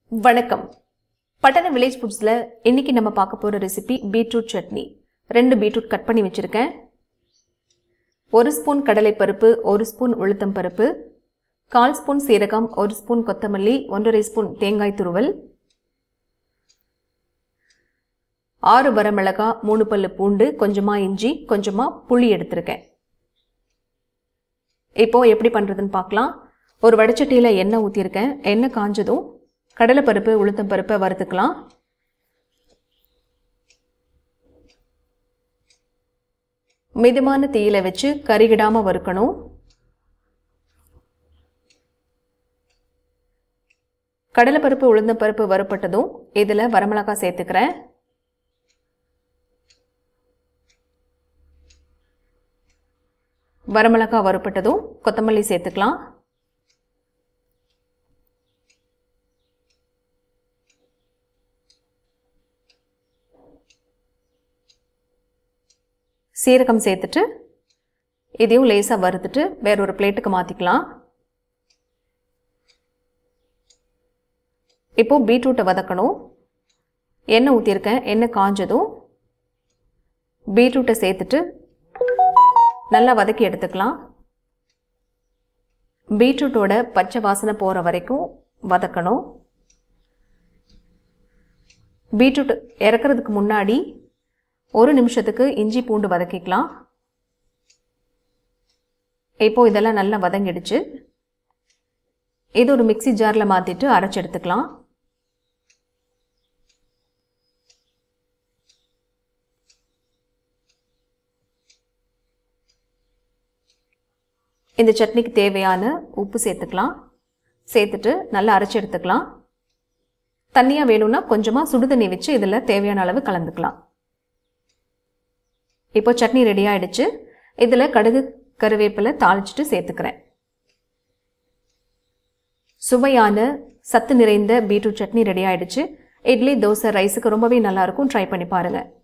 வணக்கம் பட்டண வில்லேஜ் ஃபுட்ஸில் இன்னைக்கு நம்ம பார்க்க போகிற ரெசிபி பீட்ரூட் சட்னி ரெண்டு பீட்ரூட் கட் பண்ணி வச்சுருக்கேன் ஒரு ஸ்பூன் கடலைப்பருப்பு ஒரு ஸ்பூன் உளுத்தம் பருப்பு கால் ஸ்பூன் சீரகம் ஒரு ஸ்பூன் கொத்தமல்லி ஒன்றரை ஸ்பூன் தேங்காய் துருவல் ஆறு வரமிளகா மூணு பல்லு பூண்டு கொஞ்சமாக இஞ்சி கொஞ்சமாக புளி எடுத்திருக்கேன் இப்போ எப்படி பண்ணுறதுன்னு பார்க்கலாம் ஒரு வடச்சட்டியில் எண்ணெய் ஊற்றிருக்கேன் எண்ணெய் காஞ்சதும் கடலைப்பருப்பு உளுத்தம் பருப்பை வறுத்துக்கலாம் மிதமான தீயில வச்சு கருகிடாம வறுக்கணும் கடலைப்பருப்பு உளுந்தம் பருப்பு வறுப்பட்டதும் இதில் வரமிளகாய் சேர்த்துக்கிறேன் வரமிளகாய் வறுப்பட்டதும் கொத்தமல்லி சேர்த்துக்கலாம் சீரகம் சேர்த்துட்டு இதையும் லேசாக வறுத்துட்டு வேற ஒரு பிளேட்டுக்கு மாற்றிக்கலாம் இப்போ பீட்ரூட்டை வதக்கணும் எண்ணெய் ஊற்றிருக்கேன் எண்ணெய் காஞ்சதும் பீட்ரூட்டை சேர்த்துட்டு நல்லா வதக்கி எடுத்துக்கலாம் பீட்ரூட்டோட பச்சை வாசனை போகிற வரைக்கும் வதக்கணும் பீட்ரூட் இறக்குறதுக்கு முன்னாடி ஒரு நிமிஷத்துக்கு இஞ்சி பூண்டு வதக்கிக்கலாம் இப்போ இதெல்லாம் நல்லா வதங்கிடுச்சு இது ஒரு மிக்சி ஜாரில் மாற்றிட்டு அரைச்சி எடுத்துக்கலாம் இந்த சட்னிக்கு தேவையான உப்பு சேர்த்துக்கலாம் சேர்த்துட்டு நல்லா அரைச்சி எடுத்துக்கலாம் தண்ணியாக வேணும்னா கொஞ்சமாக சுடு தண்ணி வச்சு இதில் தேவையான அளவு கலந்துக்கலாம் இப்போ சட்னி ரெடி ஆயிடுச்சு இதில் கடுகு கருவேப்பிலை தாளிச்சிட்டு சேர்த்துக்கிறேன் சுவையான சத்து நிறைந்த பீட்ரூட் சட்னி ரெடி ஆயிடுச்சு இட்லி தோசை ரைஸுக்கு ரொம்பவே நல்லாயிருக்கும் ட்ரை பண்ணி பாருங்கள்